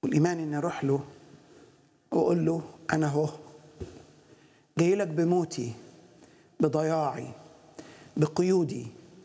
والايمان اني اروح له واقول له انا اهو جاي لك بموتي بضياعي بقيودي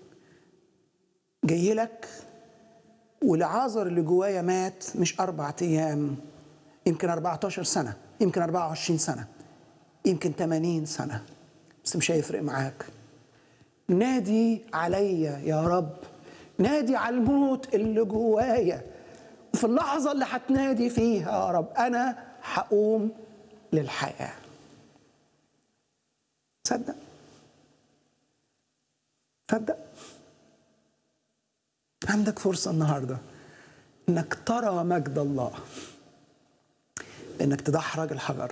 جاي لك والعازر اللي جوايا مات مش أربعة أيام يمكن 14 سنة يمكن 24 سنة يمكن 80 سنة بس مش هيفرق معاك نادي عليا يا رب نادي على الموت اللي جوايا وفي اللحظة اللي هتنادي فيها يا رب أنا هقوم للحياة تصدق تصدق عندك فرصة النهاردة انك ترى مجد الله بانك تدحرج الحجر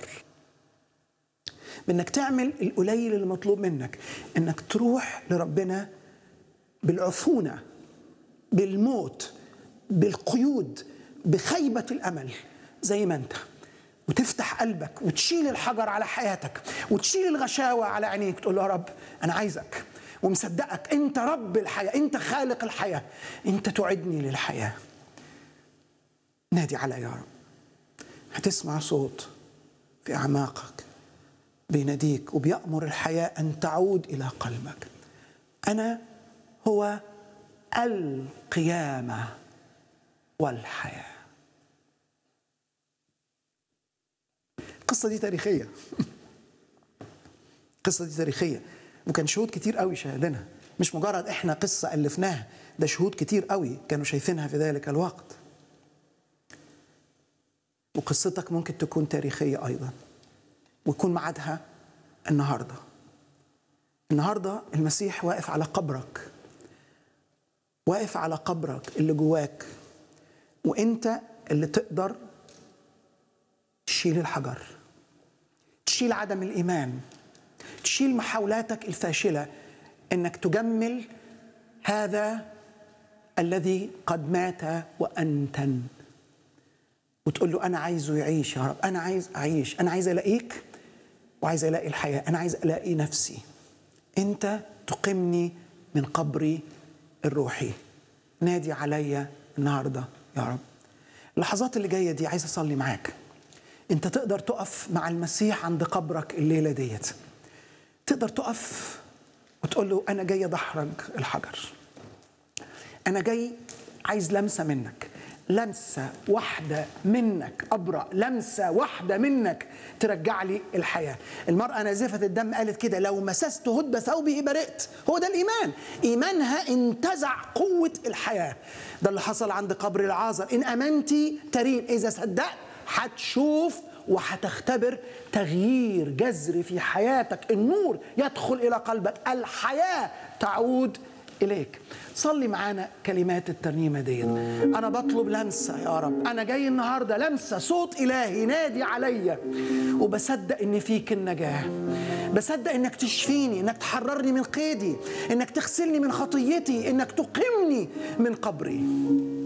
بانك تعمل القليل المطلوب منك انك تروح لربنا بالعفونة بالموت بالقيود بخيبة الأمل زي ما أنت وتفتح قلبك وتشيل الحجر على حياتك وتشيل الغشاوة على عينيك تقول له يا رب أنا عايزك ومصدقك أنت رب الحياة أنت خالق الحياة أنت تعدني للحياة نادي على يا رب هتسمع صوت في أعماقك بيناديك وبيأمر الحياة أن تعود إلى قلبك أنا هو القيامة والحياة القصة دي تاريخية القصة دي تاريخية وكان شهود كتير قوي شاهدينها مش مجرد احنا قصة ألفناها ده شهود كتير قوي كانوا شايفينها في ذلك الوقت وقصتك ممكن تكون تاريخية أيضا ويكون ميعادها النهاردة النهاردة المسيح واقف على قبرك واقف على قبرك اللي جواك وانت اللي تقدر تشيل الحجر تشيل عدم الايمان تشيل محاولاتك الفاشله انك تجمل هذا الذي قد مات وانتن وتقول له انا عايزه يعيش يا رب انا عايز اعيش انا عايز الاقيك وعايز الاقي الحياه انا عايز الاقي نفسي انت تقمني من قبري الروحي نادي عليا النهارده يا رب اللحظات اللي جايه دي عايز اصلي معاك انت تقدر تقف مع المسيح عند قبرك الليله ديت تقدر تقف وتقول له انا جاي ادحرج الحجر انا جاي عايز لمسه منك لمسه واحده منك ابرا لمسه واحده منك ترجع لي الحياه المراه نازفه الدم قالت كده لو مسست هدب ثوبه برئت هو ده الايمان ايمانها انتزع قوه الحياه ده اللي حصل عند قبر العازر ان امنتي ترين اذا صدقت هتشوف وهتختبر تغيير جذري في حياتك النور يدخل الى قلبك الحياه تعود اليك صلي معانا كلمات الترنيمه دي انا بطلب لمسه يا رب انا جاي النهارده لمسه صوت الهي نادي عليا وبصدق ان فيك النجاه بصدق انك تشفيني انك تحررني من قيدي انك تغسلني من خطيتي انك تقيمني من قبري